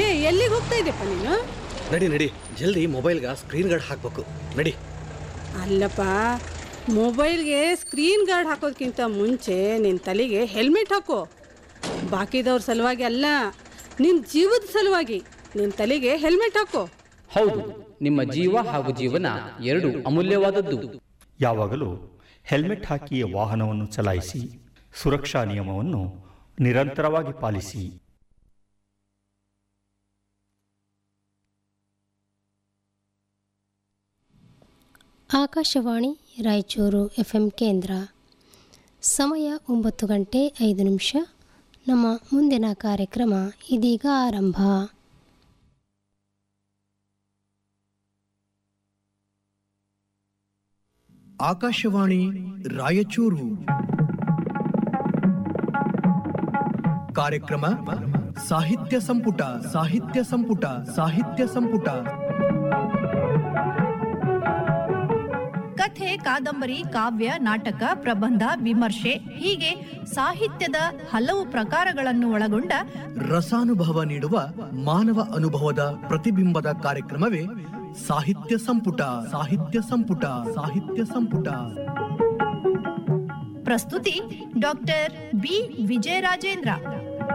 ಏ ಎಲ್ಲಿಗೆ ಹೋಗ್ತಾ ಇದೆಯಪ್ಪ ನೀನು ನಡಿ ನಡಿ ಜಲ್ದಿ ಮೊಬೈಲ್ಗೆ ಸ್ಕ್ರೀನ್ ಗಾರ್ಡ್ ಹಾಕ್ಬೇಕು ನಡಿ ಅಲ್ಲಪ್ಪ ಮೊಬೈಲ್ಗೆ ಸ್ಕ್ರೀನ್ ಗಾರ್ಡ್ ಹಾಕೋದಕ್ಕಿಂತ ಮುಂಚೆ ನಿನ್ನ ತಲೆಗೆ ಹೆಲ್ಮೆಟ್ ಹಾಕೋ ಬಾಕಿದವ್ರ ಸಲುವಾಗಿ ಅಲ್ಲ ನಿನ್ನ ಜೀವದ ಸಲುವಾಗಿ ನಿನ್ನ ತಲೆಗೆ ಹೆಲ್ಮೆಟ್ ಹಾಕೋ ಹೌದು ನಿಮ್ಮ ಜೀವ ಹಾಗೂ ಜೀವನ ಎರಡು ಅಮೂಲ್ಯವಾದದ್ದು ಯಾವಾಗಲೂ ಹೆಲ್ಮೆಟ್ ಹಾಕಿ ವಾಹನವನ್ನು ಚಲಾಯಿಸಿ ಸುರಕ್ಷಾ ನಿಯಮವನ್ನು ನಿರಂತರವಾಗಿ ಪಾಲಿಸಿ ಆಕಾಶವಾಣಿ ರಾಯಚೂರು ಎಫ್ ಎಂ ಕೇಂದ್ರ ಸಮಯ ಒಂಬತ್ತು ಗಂಟೆ ಐದು ನಿಮಿಷ ನಮ್ಮ ಮುಂದಿನ ಕಾರ್ಯಕ್ರಮ ಇದೀಗ ಆರಂಭ ಆಕಾಶವಾಣಿ ರಾಯಚೂರು ಕಾರ್ಯಕ್ರಮ ಸಾಹಿತ್ಯ ಸಂಪುಟ ಸಾಹಿತ್ಯ ಸಂಪುಟ ಸಾಹಿತ್ಯ ಸಂಪುಟ ಕಥೆ ಕಾದಂಬರಿ ಕಾವ್ಯ ನಾಟಕ ಪ್ರಬಂಧ ವಿಮರ್ಶೆ ಹೀಗೆ ಸಾಹಿತ್ಯದ ಹಲವು ಪ್ರಕಾರಗಳನ್ನು ಒಳಗೊಂಡ ರಸಾನುಭವ ನೀಡುವ ಮಾನವ ಅನುಭವದ ಪ್ರತಿಬಿಂಬದ ಕಾರ್ಯಕ್ರಮವೇ ಸಾಹಿತ್ಯ ಸಂಪುಟ ಸಾಹಿತ್ಯ ಸಂಪುಟ ಸಾಹಿತ್ಯ ಸಂಪುಟ ಪ್ರಸ್ತುತಿ ಡಾಕ್ಟರ್ ಬಿ ವಿಜಯರಾಜೇಂದ್ರ